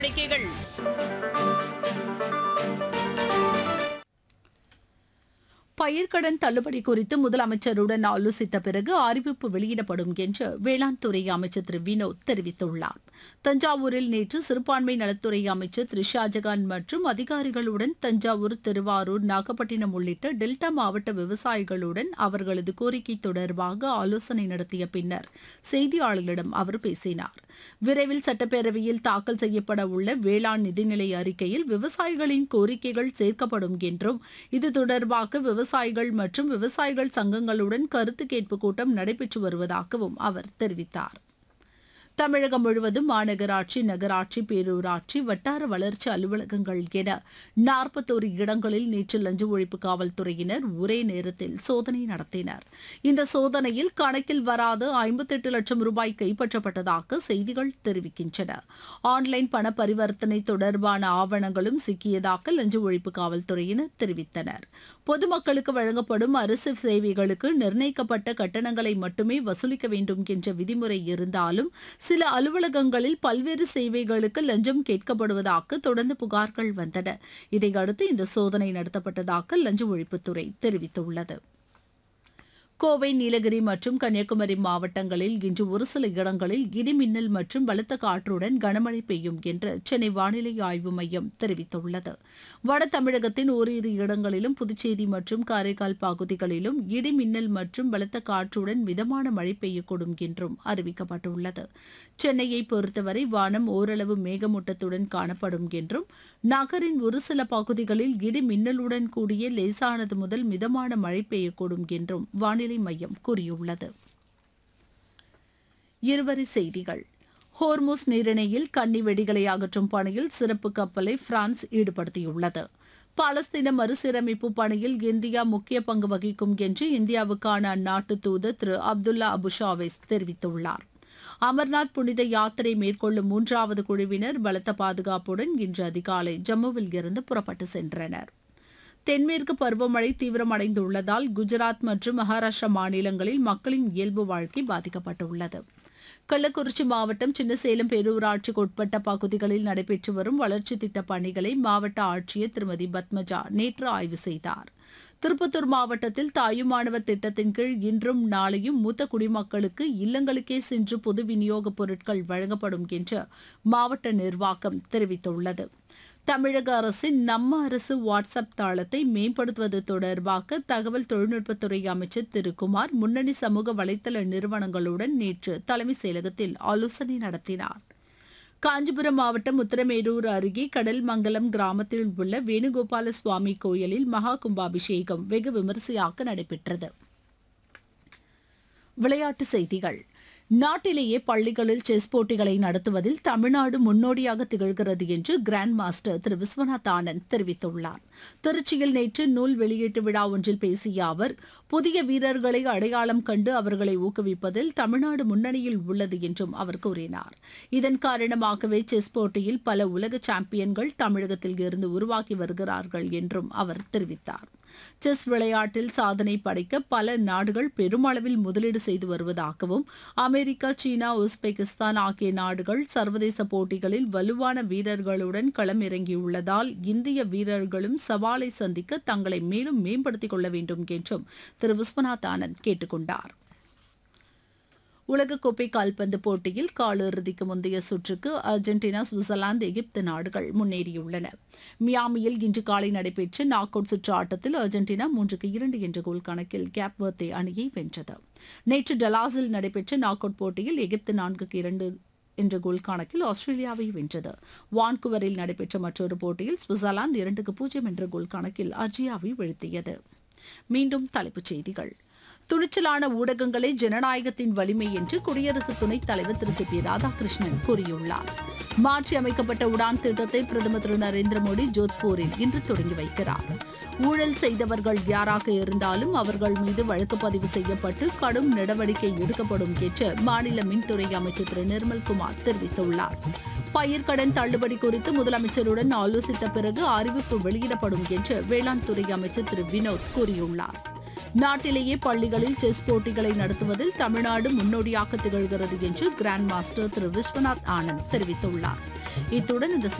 நடவடிக்கைகள் பயிர்க்கடன் தள்ளுபடி குறித்து முதலமைச்சருடன் ஆலோசித்த பிறகு அறிவிப்பு வெளியிடப்படும் என்று வேளாண் துறை அமைச்சர் திரு வினோத் தெரிவித்துள்ளார் தஞ்சாவூரில் நேற்று சிறுபான்மை நலத்துறை அமைச்சர் திரு ஷாஜகான் மற்றும் அதிகாரிகளுடன் தஞ்சாவூர் திருவாரூர் நாகப்பட்டினம் உள்ளிட்ட டெல்டா மாவட்ட விவசாயிகளுடன் அவர்களது கோரிக்கை தொடர்பாக ஆலோசனை நடத்திய பின்னர் செய்தியாளர்களிடம் அவர் பேசினார் விரைவில் சட்டப்பேரவையில் தாக்கல் செய்யப்பட உள்ள வேளாண் நிதிநிலை அறிக்கையில் விவசாயிகளின் கோரிக்கைகள் சேர்க்கப்படும் என்றும் இது தொடர்பாக விவசாயிகள் மற்றும் விவசாயிகள் சங்கங்களுடன் கருத்து கேட்பு கூட்டம் நடைபெற்று வருவதாகவும் அவர் தெரிவித்தார் தமிழகம் முழுவதும் மாநகராட்சி நகராட்சி பேரூராட்சி வட்டார வளர்ச்சி அலுவலகங்கள் என நாற்பத்தோரு இடங்களில் நேற்று லஞ்ச ஒழிப்பு காவல்துறையினர் ஒரே நேரத்தில் சோதனை நடத்தினர் இந்த சோதனையில் கணக்கில் வராத ஐம்பத்தெட்டு லட்சம் ரூபாய் கைப்பற்றப்பட்டதாக செய்திகள் தெரிவிக்கின்றன ஆன்லைன் பண பரிவர்த்தனை தொடர்பான ஆவணங்களும் சிக்கியதாக லஞ்ச ஒழிப்பு காவல்துறையினர் தெரிவித்தனர் பொதுமக்களுக்கு வழங்கப்படும் அரசு சேவைகளுக்கு நிர்ணயிக்கப்பட்ட கட்டணங்களை மட்டுமே வசூலிக்க வேண்டும் என்ற விதிமுறை இருந்தாலும் சில அலுவலகங்களில் பல்வேறு சேவைகளுக்கு லஞ்சம் கேட்கப்படுவதாக தொடர்ந்து புகார்கள் வந்தன இதையடுத்து இந்த சோதனை நடத்தப்பட்டதாக லஞ்ச ஒழிப்புத்துறை தெரிவித்துள்ளது கோவை நீலகிரி மற்றும் கன்னியாகுமரி மாவட்டங்களில் இன்று ஒரு சில இடங்களில் இடிமின்னல் மற்றும் பலத்த காற்றுடன் கனமழை பெய்யும் என்று சென்னை வானிலை ஆய்வு மையம் தெரிவித்துள்ளது வட தமிழகத்தின் ஓரிரு இடங்களிலும் புதுச்சேரி மற்றும் காரைக்கால் பகுதிகளிலும் இடிமின்னல் மற்றும் பலத்த காற்றுடன் மிதமான மழை பெய்யக்கூடும் என்றும் அறிவிக்கப்பட்டுள்ளது சென்னையை பொறுத்தவரை வானம் ஓரளவு மேகமூட்டத்துடன் காணப்படும் என்றும் நகரின் ஒரு சில பகுதிகளில் இடி மின்னலுடன் கூடிய லேசானது முதல் மிதமான மழை பெய்யக்கூடும் என்றும் வானிலை மையம் கூறியுள்ளது இருவரி செய்திகள் ஹோர்மோஸ் நீரிணையில் கன்னி வெடிகளை அகற்றும் பணியில் சிறப்பு கப்பலை பிரான்ஸ் ஈடுபடுத்தியுள்ளது பாலஸ்தீன மறுசீரமைப்பு பணியில் இந்தியா முக்கிய பங்கு வகிக்கும் என்று இந்தியாவுக்கான அந்நாட்டு தூதர் திரு அப்துல்லா அபுஷாவேஸ் தெரிவித்துள்ளார் அமர்நாத் புனித யாத்திரை மேற்கொள்ளும் மூன்றாவது குழுவினர் பலத்த பாதுகாப்புடன் இன்று அதிகாலை ஜம்முவில் இருந்து புறப்பட்டு சென்றனர் தென்மேற்கு பருவமழை தீவிரமடைந்துள்ளதால் குஜராத் மற்றும் மகாராஷ்டிரா மாநிலங்களில் மக்களின் இயல்பு வாழ்க்கை பாதிக்கப்பட்டுள்ளது கள்ளக்குறிச்சி மாவட்டம் சின்னசேலம் பேரூராட்சிக்கு உட்பட்ட பகுதிகளில் நடைபெற்று வரும் வளர்ச்சி திட்டப் பணிகளை மாவட்ட ஆட்சியர் திருமதி பத்மஜா நேற்று ஆய்வு செய்தார் திருப்பத்தூர் மாவட்டத்தில் தாயுமானவர் திட்டத்தின் கீழ் இன்றும் நாளையும் மூத்த குடிமக்களுக்கு இல்லங்களுக்கே சென்று பொது விநியோகப் பொருட்கள் வழங்கப்படும் என்று மாவட்ட நிர்வாகம் தெரிவித்துள்ளது தமிழக அரசின் நம்ம அரசு வாட்ஸ்அப் தளத்தை மேம்படுத்துவது தொடர்பாக தகவல் தொழில்நுட்பத்துறை அமைச்சர் திரு குமார் முன்னணி சமூக வலைதள நிறுவனங்களுடன் நேற்று தலைமைச் செயலகத்தில் ஆலோசனை நடத்தினார் காஞ்சிபுரம் மாவட்டம் உத்தரமேரூர் அருகே கடல்மங்கலம் கிராமத்தில் உள்ள வேணுகோபால சுவாமி கோயிலில் மகா கும்பாபிஷேகம் வெகு விமரிசையாக நடைபெற்றது விளையாட்டுச் செய்திகள் நாட்டிலேயே பள்ளிகளில் செஸ் போட்டிகளை நடத்துவதில் தமிழ்நாடு முன்னோடியாக திகழ்கிறது என்று கிராண்ட் மாஸ்டர் திரு விஸ்வநாத் ஆனந்த் தெரிவித்துள்ளார் திருச்சியில் நேற்று நூல் வெளியீட்டு விழா ஒன்றில் பேசிய அவர் புதிய வீரர்களை அடையாளம் கண்டு அவர்களை ஊக்குவிப்பதில் தமிழ்நாடு முன்னணியில் உள்ளது என்றும் அவர் கூறினார் இதன் காரணமாகவே செஸ் போட்டியில் பல உலக சாம்பியன்கள் தமிழகத்தில் இருந்து உருவாகி வருகிறார்கள் என்றும் அவர் தெரிவித்தார் செஸ் விளையாட்டில் சாதனை படைக்க பல நாடுகள் பெருமளவில் முதலீடு செய்து வருவதாகவும் அமெரிக்கா சீனா உஸ்பெகிஸ்தான் ஆகிய நாடுகள் சர்வதேச போட்டிகளில் வலுவான வீரர்களுடன் களம் இறங்கியுள்ளதால் இந்திய வீரர்களும் சவாலை சந்திக்க தங்களை மேலும் மேம்படுத்திக் கொள்ள வேண்டும் என்றும் திரு விஸ்வநாத் ஆனந்த் கேட்டுக் கொண்டார் உலகக்கோப்பை கால்பந்து போட்டியில் காலிறுதிக்கு முந்தைய சுற்றுக்கு அர்ஜென்டினா சுவிட்சர்லாந்து எகிப்து நாடுகள் முன்னேறியுள்ளன மியாமியில் இன்று காலை நடைபெற்ற நாக் அவுட் சுற்று ஆட்டத்தில் அர்ஜென்டினா மூன்றுக்கு இரண்டு என்ற கோல் கணக்கில் கேப்வர்த்தே அணியை வென்றது நேற்று டலாஸில் நடைபெற்ற நாக் அவுட் போட்டியில் எகிப்து நான்குக்கு இரண்டு என்ற கோல் கணக்கில் ஆஸ்திரேலியாவை வென்றது வான்குவரில் நடைபெற்ற மற்றொரு போட்டியில் சுவிட்சர்லாந்து இரண்டுக்கு பூஜ்ஜியம் என்ற கோல் கணக்கில் அர்ஜியாவை வீழ்த்தியது மீண்டும் தலைப்புச் செய்திகள் துணிச்சலான ஊடகங்களே ஜனநாயகத்தின் வலிமை என்று குடியரசு துணைத் தலைவர் திரு சி பி ராதாகிருஷ்ணன் கூறியுள்ளார் மாற்றி அமைக்கப்பட்ட உடான் திட்டத்தை பிரதமர் திரு நரேந்திர மோடி ஜோத்பூரில் இன்று தொடங்கி வைக்கிறார் ஊழல் செய்தவர்கள் யாராக இருந்தாலும் அவர்கள் மீது வழக்கு பதிவு செய்யப்பட்டு கடும் நடவடிக்கை எடுக்கப்படும் என்று மாநில மின்துறை அமைச்சர் திரு நிர்மல்குமார் தெரிவித்துள்ளார் பயிர்க்கடன் தள்ளுபடி குறித்து முதலமைச்சருடன் ஆலோசித்த பிறகு அறிவிப்பு வெளியிடப்படும் என்று வேளாண் துறை அமைச்சர் திரு வினோத் கூறியுள்ளார் நாட்டிலேயே பள்ளிகளில் செஸ் போட்டிகளை நடத்துவதில் தமிழ்நாடு முன்னோடியாக திகழ்கிறது என்று கிராண்ட் மாஸ்டர் திரு விஸ்வநாத் ஆனந்த் தெரிவித்துள்ளார் இத்துடன் இந்த